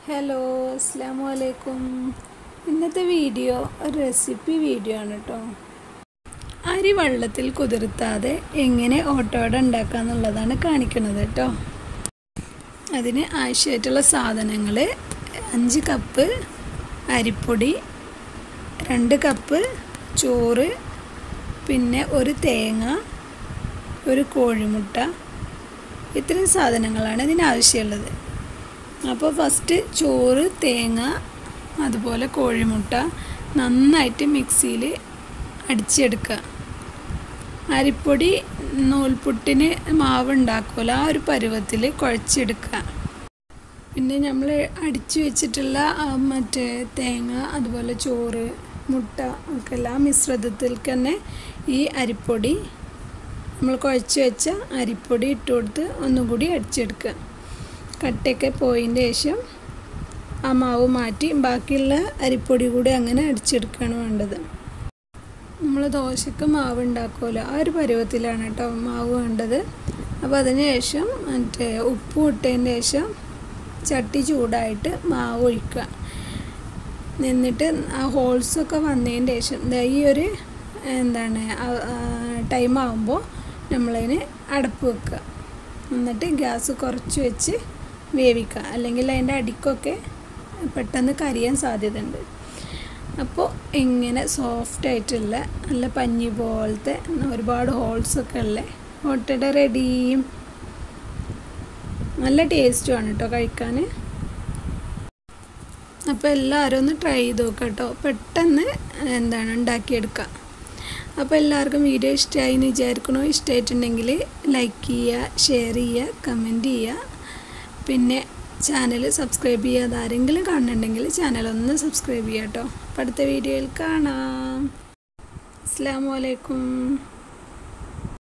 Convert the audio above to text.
hello അസ്സാം വലൈക്കും ഇന്നത്തെ വീഡിയോ ഒരു റെസിപ്പി വീഡിയോ ആണ് കേട്ടോ അരി വെള്ളത്തിൽ കുതിർത്താതെ എങ്ങനെ ഓട്ടോട ഉണ്ടാക്കുക എന്നുള്ളതാണ് കാണിക്കുന്നത് കേട്ടോ അതിന് ആവശ്യമായിട്ടുള്ള സാധനങ്ങൾ അഞ്ച് കപ്പ് അരിപ്പൊടി രണ്ട് കപ്പ് ചോറ് പിന്നെ ഒരു തേങ്ങ ഒരു കോഴിമുട്ട ഇത്രയും സാധനങ്ങളാണ് ഇതിനാവശ്യമുള്ളത് അപ്പോൾ ഫസ്റ്റ് ചോറ് തേങ്ങ അതുപോലെ കോഴിമുട്ട നന്നായിട്ട് മിക്സിയിൽ അടിച്ചെടുക്കുക അരിപ്പൊടി നൂൽപുട്ടിന് മാവ് ഉണ്ടാക്കുമല്ലോ ആ ഒരു പരുവത്തിൽ കുഴച്ചെടുക്കുക പിന്നെ നമ്മൾ അടിച്ചു വെച്ചിട്ടുള്ള ആ മറ്റേ തേങ്ങ അതുപോലെ ചോറ് മുട്ട ഒക്കെ എല്ലാം മിശ്രിതത്തിൽ തന്നെ ഈ അരിപ്പൊടി നമ്മൾ കുഴച്ച് വെച്ച അരിപ്പൊടി ഇട്ട് കൊടുത്ത് ഒന്നും കൂടി അടിച്ചെടുക്കുക കട്ടയൊക്കെ പോയതിൻ്റെ ശേഷം ആ മാവ് മാറ്റി ബാക്കിയുള്ള അരിപ്പൊടി കൂടി അങ്ങനെ അടിച്ചെടുക്കുകയാണ് വേണ്ടത് നമ്മൾ ദോശക്ക് മാവ് ഉണ്ടാക്കുമല്ലോ ആ ഒരു പരുവത്തിലാണ് കേട്ടോ മാവ് വേണ്ടത് അപ്പോൾ അതിന് ശേഷം മറ്റേ ഉപ്പ് ഇട്ടതിന് ശേഷം ചട്ടി ചൂടായിട്ട് മാവ് ഒഴിക്കുക എന്നിട്ട് ആ ഹോൾസൊക്കെ വന്നതിന് ശേഷം ഈ ഒരു എന്താണ് ടൈം ആകുമ്പോൾ നമ്മളതിന് അടപ്പ് വെക്കുക എന്നിട്ട് ഗ്യാസ് കുറച്ച് വെച്ച് വേവിക്കുക അല്ലെങ്കിൽ അതിൻ്റെ അടിക്കൊക്കെ പെട്ടെന്ന് കരിയാൻ സാധ്യതയുണ്ട് അപ്പോൾ ഇങ്ങനെ സോഫ്റ്റ് ആയിട്ടുള്ള നല്ല പഞ്ഞി പോലത്തെ ഒരുപാട് ഹോൾസൊക്കെ ഉള്ള ഓട്ടട റെഡിയും നല്ല ടേസ്റ്റുമാണ് കേട്ടോ കഴിക്കാൻ അപ്പോൾ എല്ലാവരും ഒന്ന് ട്രൈ ചെയ്ത് നോക്കാം കേട്ടോ പെട്ടെന്ന് എന്താണ് ഉണ്ടാക്കിയെടുക്കുക അപ്പോൾ എല്ലാവർക്കും വീഡിയോ ഇഷ്ടമായി എന്ന് വിചാരിക്കണോ ഇഷ്ടമായിട്ടുണ്ടെങ്കിൽ ലൈക്ക് ചെയ്യുക ഷെയർ ചെയ്യുക കമൻറ്റ് ചെയ്യുക പിന്നെ ചാനൽ സബ്സ്ക്രൈബ് ചെയ്യാതെ ആരെങ്കിലും കാണുന്നുണ്ടെങ്കിൽ ചാനൽ ഒന്ന് സബ്സ്ക്രൈബ് ചെയ്യാം കേട്ടോ അപ്പോൾ അടുത്ത വീഡിയോയിൽ കാണാം അസ്സാം വലൈക്കും